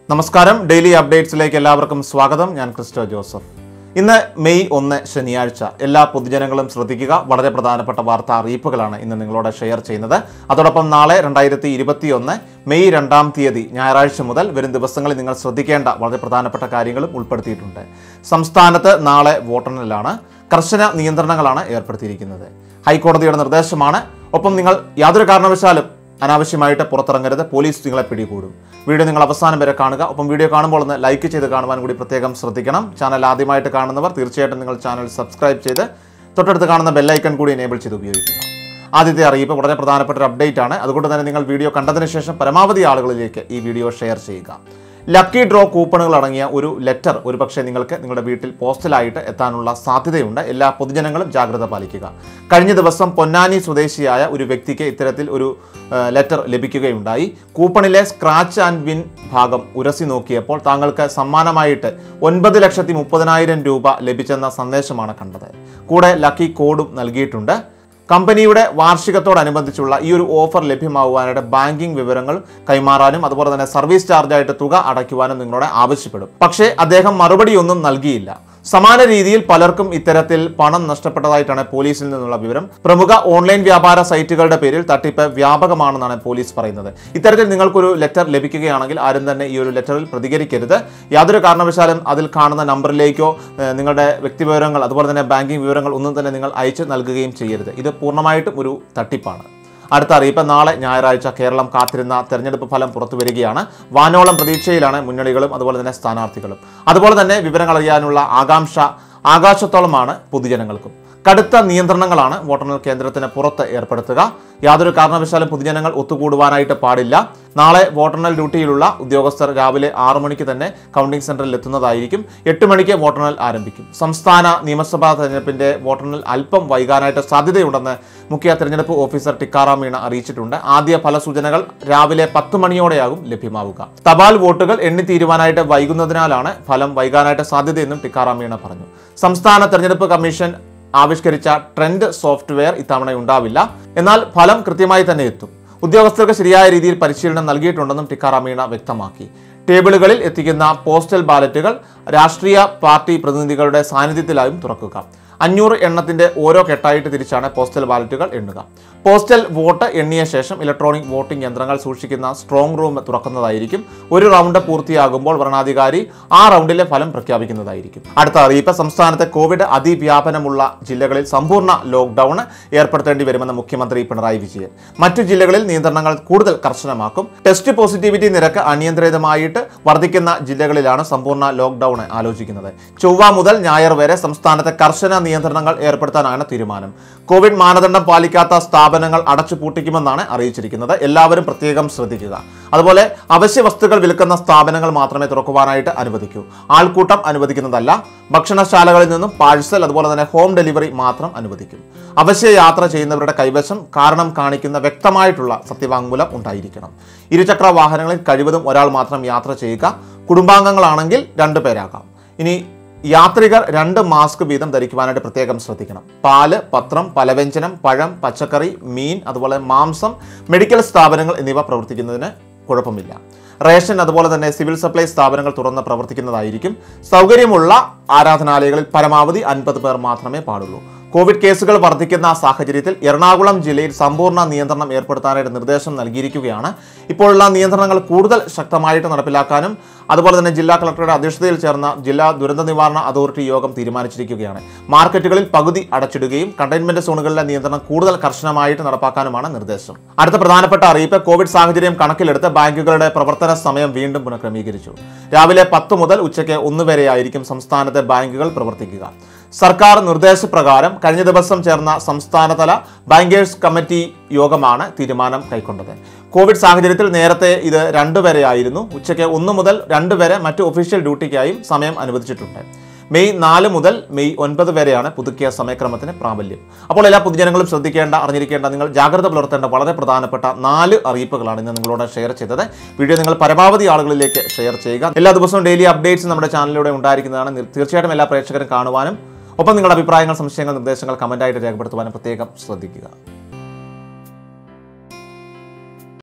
നമസ്കാരം ഡെയിലി അപ്ഡേറ്റ്സിലേക്ക് എല്ലാവർക്കും സ്വാഗതം ഞാൻ ക്രിസ്റ്റോ ജോസഫ് ഇന്ന് മെയ് ഒന്ന് ശനിയാഴ്ച എല്ലാ പൊതുജനങ്ങളും ശ്രദ്ധിക്കുക വളരെ പ്രധാനപ്പെട്ട വാർത്താ അറിയിപ്പുകളാണ് ഇന്ന് നിങ്ങളോട് ഷെയർ ചെയ്യുന്നത് അതോടൊപ്പം നാളെ രണ്ടായിരത്തി ഇരുപത്തി ഒന്ന് മെയ് രണ്ടാം തീയതി ഞായറാഴ്ച മുതൽ വരും ദിവസങ്ങളിൽ നിങ്ങൾ ശ്രദ്ധിക്കേണ്ട വളരെ പ്രധാനപ്പെട്ട കാര്യങ്ങളും ഉൾപ്പെടുത്തിയിട്ടുണ്ട് സംസ്ഥാനത്ത് നാളെ വോട്ടെണ്ണലാണ് കർശന നിയന്ത്രണങ്ങളാണ് ഏർപ്പെടുത്തിയിരിക്കുന്നത് ഹൈക്കോടതിയുടെ നിർദ്ദേശമാണ് ഒപ്പം നിങ്ങൾ യാതൊരു കാരണവശാലും അനാവശ്യമായിട്ട് പുറത്തിറങ്ങരുത് പോലീസ് നിങ്ങളെ പിടികൂടും വീഡിയോ നിങ്ങൾ അവസാനം വരെ കാണുക ഒപ്പം വീഡിയോ കാണുമ്പോൾ ഒന്ന് ലൈക്ക് ചെയ്ത് കാണുവാൻ കൂടി പ്രത്യേകം ശ്രദ്ധിക്കണം ചാനൽ ആദ്യമായിട്ട് കാണുന്നവർ തീർച്ചയായിട്ടും നിങ്ങൾ ചാനൽ സബ്സ്ക്രൈബ് ചെയ്ത് തൊട്ടടുത്ത് കാണുന്ന ബെല്ലൈക്കൺ കൂടി എനേബിൾ ചെയ്ത് ഉപയോഗിക്കുക ആദ്യത്തെ അറിയിപ്പ് വളരെ പ്രധാനപ്പെട്ട ഒരു അപ്ഡേറ്റ് ആണ് അതുകൊണ്ട് തന്നെ നിങ്ങൾ വീഡിയോ കണ്ടതിന് ശേഷം പരമാവധി ആളുകളിലേക്ക് ഈ വീഡിയോ ഷെയർ ചെയ്യുക ലക്കി ഡ്രോ കൂപ്പണുകൾ അടങ്ങിയ ഒരു ലെറ്റർ ഒരുപക്ഷെ നിങ്ങൾക്ക് നിങ്ങളുടെ വീട്ടിൽ പോസ്റ്റലായിട്ട് എത്താനുള്ള സാധ്യതയുണ്ട് എല്ലാ പൊതുജനങ്ങളും ജാഗ്രത പാലിക്കുക കഴിഞ്ഞ ദിവസം പൊന്നാനി സ്വദേശിയായ ഒരു വ്യക്തിക്ക് ഇത്തരത്തിൽ ഒരു ആ, ലെറ്റർ ലഭിക്കുകയുണ്ടായി കൂപ്പണിലെ സ്ക്രാച്ച് ആൻഡ് വിൻ ഭാഗം ഉരസി നോക്കിയപ്പോൾ താങ്കൾക്ക് സമ്മാനമായിട്ട് ഒൻപത് ലക്ഷത്തി മുപ്പതിനായിരം രൂപ ലഭിച്ചെന്ന സന്ദേശമാണ് കണ്ടത് കൂടെ ലക്കി കോഡും നൽകിയിട്ടുണ്ട് കമ്പനിയുടെ വാർഷികത്തോടനുബന്ധിച്ചുള്ള ഈ ഒരു ഓഫർ ലഭ്യമാകുവാനായിട്ട് ബാങ്കിംഗ് വിവരങ്ങൾ കൈമാറാനും അതുപോലെ തന്നെ സർവീസ് ചാർജായിട്ട് തുക അടയ്ക്കുവാനും നിങ്ങളോട് ആവശ്യപ്പെടും പക്ഷേ അദ്ദേഹം മറുപടിയൊന്നും നൽകിയില്ല സമാന രീതിയിൽ പലർക്കും ഇത്തരത്തിൽ പണം നഷ്ടപ്പെട്ടതായിട്ടാണ് പോലീസിൽ നിന്നുള്ള വിവരം പ്രമുഖ ഓൺലൈൻ വ്യാപാര സൈറ്റുകളുടെ പേരിൽ തട്ടിപ്പ് വ്യാപകമാണെന്നാണ് പോലീസ് പറയുന്നത് ഇത്തരത്തിൽ നിങ്ങൾക്കൊരു ലെറ്റർ ലഭിക്കുകയാണെങ്കിൽ ആരും തന്നെ ഈ ഒരു ലെറ്ററിൽ പ്രതികരിക്കരുത് യാതൊരു കാരണവശാലും അതിൽ കാണുന്ന നമ്പറിലേക്കോ ഏഹ്, നിങ്ങളുടെ വ്യക്തിവിവരങ്ങൾ അതുപോലെ തന്നെ ബാങ്കിംഗ് വിവരങ്ങൾ ഒന്നും തന്നെ നിങ്ങൾ അയച്ചു നൽകുകയും ചെയ്യരുത് ഇത് പൂർണ്ണമായിട്ടും ഒരു തട്ടിപ്പാണ് അടുത്ത അറിയിപ്പ് നാളെ ഞായറാഴ്ച കേരളം കാത്തിരുന്ന തെരഞ്ഞെടുപ്പ് ഫലം പുറത്തു വരികയാണ് വാനോളം പ്രതീക്ഷയിലാണ് മുന്നണികളും അതുപോലെ തന്നെ സ്ഥാനാർത്ഥികളും അതുപോലെ തന്നെ വിവരങ്ങൾ അറിയാനുള്ള ആകാംക്ഷ ആകാശത്തോളമാണ് പൊതുജനങ്ങൾക്കും കടുത്ത നിയന്ത്രണങ്ങളാണ് വോട്ടെണ്ണൽ കേന്ദ്രത്തിന് പുറത്ത് ഏർപ്പെടുത്തുക യാതൊരു കാരണവശാലും പൊതുജനങ്ങൾ ഒത്തുകൂടുവാനായിട്ട് പാടില്ല നാളെ വോട്ടെണ്ണൽ ഡ്യൂട്ടിയിലുള്ള ഉദ്യോഗസ്ഥർ രാവിലെ ആറു മണിക്ക് തന്നെ കൗണ്ടിംഗ് സെന്ററിൽ എത്തുന്നതായിരിക്കും എട്ട് മണിക്ക് വോട്ടെണ്ണൽ ആരംഭിക്കും സംസ്ഥാന നിയമസഭാ തെരഞ്ഞെടുപ്പിന്റെ വോട്ടെണ്ണൽ അല്പം വൈകാനായിട്ട് സാധ്യതയുണ്ടെന്ന് മുഖ്യ തെരഞ്ഞെടുപ്പ് ഓഫീസർ ടിക്കാറാം മീണ അറിയിച്ചിട്ടുണ്ട് ആദ്യ ഫലസൂചനകൾ രാവിലെ പത്ത് മണിയോടെയാകും ലഭ്യമാവുക തപാൽ വോട്ടുകൾ എണ്ണിത്തീരുവാനായിട്ട് വൈകുന്നതിനാലാണ് ഫലം വൈകാനായിട്ട് സാധ്യതയെന്നും ടിക്കാറാം മീണ പറഞ്ഞു സംസ്ഥാന തെരഞ്ഞെടുപ്പ് കമ്മീഷൻ ആവിഷ്കരിച്ച ട്രെൻഡ് സോഫ്റ്റ്വെയർ ഇത്തവണ ഉണ്ടാവില്ല എന്നാൽ ഫലം കൃത്യമായി തന്നെ എത്തും ഉദ്യോഗസ്ഥർക്ക് ശരിയായ രീതിയിൽ പരിശീലനം നൽകിയിട്ടുണ്ടെന്നും ടിക്കാറാം മീണ വ്യക്തമാക്കി ടേബിളുകളിൽ എത്തിക്കുന്ന പോസ്റ്റൽ ബാലറ്റുകൾ രാഷ്ട്രീയ പാർട്ടി പ്രതിനിധികളുടെ സാന്നിധ്യത്തിലായും തുറക്കുക അഞ്ഞൂറ് എണ്ണത്തിന്റെ ഓരോ കെട്ടായിട്ട് തിരിച്ചാണ് പോസ്റ്റൽ ബാലറ്റുകൾ എണ്ണുക പോസ്റ്റൽ വോട്ട് എണ്ണിയ ശേഷം ഇലക്ട്രോണിക് വോട്ടിംഗ് യന്ത്രങ്ങൾ സൂക്ഷിക്കുന്ന സ്ട്രോങ് റൂം തുറക്കുന്നതായിരിക്കും ഒരു റൗണ്ട് പൂർത്തിയാകുമ്പോൾ വരണാധികാരി ആ റൗണ്ടിലെ ഫലം പ്രഖ്യാപിക്കുന്നതായിരിക്കും അടുത്ത അറിയിപ്പ് സംസ്ഥാനത്തെ കോവിഡ് അതിവ്യാപനമുള്ള ജില്ലകളിൽ സമ്പൂർണ്ണ ലോക്ക്ഡൌൺ ഏർപ്പെടുത്തേണ്ടി വരുമെന്ന് മുഖ്യമന്ത്രി പിണറായി വിജയൻ മറ്റു ജില്ലകളിൽ നിയന്ത്രണങ്ങൾ കൂടുതൽ കർശനമാക്കും ടെസ്റ്റ് പോസിറ്റിവിറ്റി നിരക്ക് അനിയന്ത്രിതമായിട്ട് വർദ്ധിക്കുന്ന ജില്ലകളിലാണ് സമ്പൂർണ്ണ ലോക്ക്ഡൌൺ ആലോചിക്കുന്നത് ചൊവ്വ മുതൽ ഞായർ വരെ സംസ്ഥാനത്തെ കർശന നിയന്ത്രണങ്ങൾ ഏർപ്പെടുത്താനാണ് തീരുമാനം കോവിഡ് മാനദണ്ഡം പാലിക്കാത്ത സ്ഥാപനങ്ങൾ അടച്ചു പൂട്ടിക്കുമെന്നാണ് അറിയിച്ചിരിക്കുന്നത് എല്ലാവരും പ്രത്യേകം ശ്രദ്ധിക്കുക അതുപോലെ അവശ്യ വസ്തുക്കൾ വിൽക്കുന്ന സ്ഥാപനങ്ങൾ മാത്രമേ തുറക്കുവാനായിട്ട് അനുവദിക്കൂ ആൾക്കൂട്ടം അനുവദിക്കുന്നതല്ല ഭക്ഷണശാലകളിൽ നിന്നും പാഴ്സൽ അതുപോലെ തന്നെ ഹോം ഡെലിവറി മാത്രം അനുവദിക്കും അവശ്യ യാത്ര ചെയ്യുന്നവരുടെ കൈവശം കാരണം കാണിക്കുന്ന വ്യക്തമായിട്ടുള്ള സത്യവാങ്മൂലം ഉണ്ടായിരിക്കണം ഇരുചക്ര വാഹനങ്ങളിൽ കഴിവതും ഒരാൾ മാത്രം യാത്ര ചെയ്യുക കുടുംബാംഗങ്ങളാണെങ്കിൽ രണ്ടു പേരാകാം ഇനി യാത്രികർ രണ്ട് മാസ്ക് വീതം ധരിക്കുവാനായിട്ട് പ്രത്യേകം ശ്രദ്ധിക്കണം പാല് പത്രം പലവ്യഞ്ജനം പഴം പച്ചക്കറി മീൻ അതുപോലെ മാംസം മെഡിക്കൽ സ്ഥാപനങ്ങൾ എന്നിവ പ്രവർത്തിക്കുന്നതിന് കുഴപ്പമില്ല റേഷൻ അതുപോലെ തന്നെ സിവിൽ സപ്ലൈ സ്ഥാപനങ്ങൾ തുറന്ന് പ്രവർത്തിക്കുന്നതായിരിക്കും സൗകര്യമുള്ള ആരാധനാലയങ്ങളിൽ പരമാവധി അൻപത് പേർ മാത്രമേ പാടുള്ളൂ കോവിഡ് കേസുകൾ വർദ്ധിക്കുന്ന സാഹചര്യത്തിൽ എറണാകുളം ജില്ലയിൽ സമ്പൂർണ്ണ നിയന്ത്രണം ഏർപ്പെടുത്താനായിട്ട് നിർദ്ദേശം നൽകിയിരിക്കുകയാണ് ഇപ്പോഴുള്ള നിയന്ത്രണങ്ങൾ കൂടുതൽ ശക്തമായിട്ട് നടപ്പിലാക്കാനും അതുപോലെ തന്നെ ജില്ലാ കളക്ടറുടെ അധ്യക്ഷതയിൽ ചേർന്ന ജില്ലാ ദുരന്ത നിവാരണ അതോറിറ്റി യോഗം തീരുമാനിച്ചിരിക്കുകയാണ് മാർക്കറ്റുകളിൽ പകുതി അടച്ചിടുകയും കണ്ടെയ്ൻമെന്റ് സോണുകളിലെ നിയന്ത്രണം കൂടുതൽ കർശനമായിട്ട് നടപ്പാക്കാനുമാണ് നിർദ്ദേശം അടുത്ത പ്രധാനപ്പെട്ട അറിയിപ്പ് കോവിഡ് സാഹചര്യം കണക്കിലെടുത്ത് ബാങ്കുകളുടെ പ്രവർത്തന സമയം വീണ്ടും പുനഃക്രമീകരിച്ചു രാവിലെ പത്ത് മുതൽ ഉച്ചയ്ക്ക് ഒന്ന് വരെയായിരിക്കും സംസ്ഥാനത്തെ ബാങ്കുകൾ പ്രവർത്തിക്കുക സർക്കാർ നിർദ്ദേശപ്രകാരം കഴിഞ്ഞ ദിവസം ചേർന്ന സംസ്ഥാനതല ബാങ്കേഴ്സ് കമ്മിറ്റി യോഗമാണ് തീരുമാനം കൈക്കൊണ്ടത് കോവിഡ് സാഹചര്യത്തിൽ നേരത്തെ ഇത് രണ്ട് വരെയായിരുന്നു ഉച്ചയ്ക്ക് ഒന്ന് മുതൽ രണ്ട് വരെ മറ്റ് ഒഫീഷ്യൽ ഡ്യൂട്ടിക്കായും സമയം അനുവദിച്ചിട്ടുണ്ട് മെയ് നാല് മുതൽ മെയ് ഒൻപത് വരെയാണ് പുതുക്കിയ സമയക്രമത്തിന് പ്രാബല്യം അപ്പോൾ എല്ലാ പൊതുജനങ്ങളും ശ്രദ്ധിക്കേണ്ട അറിഞ്ഞിരിക്കേണ്ട നിങ്ങൾ ജാഗ്രത പുലർത്തേണ്ട വളരെ പ്രധാനപ്പെട്ട നാല് അറിയിപ്പുകളാണ് ഇന്ന് നിങ്ങളോട് ഷെയർ ചെയ്തത് വീഡിയോ നിങ്ങൾ പരമാവധി ആളുകളിലേക്ക് ഷെയർ ചെയ്യുക എല്ലാ ദിവസവും ഡെയിലി അപ്ഡേറ്റ്സ് നമ്മുടെ ചാനലിലൂടെ ഉണ്ടായിരിക്കുന്നതാണ് നി- തീർച്ചയായിട്ടും എല്ലാ പ്രേക്ഷകരും കാണുവാനും ഒപ്പം നിങ്ങളുടെ അഭിപ്രായങ്ങൾ സംശയങ്ങൾ നിർദ്ദേശങ്ങൾ കമൻറ്റായിട്ട് രേഖപ്പെടുത്തുവാനും പ്രത്യേകം ശ്രദ്ധിക്കുക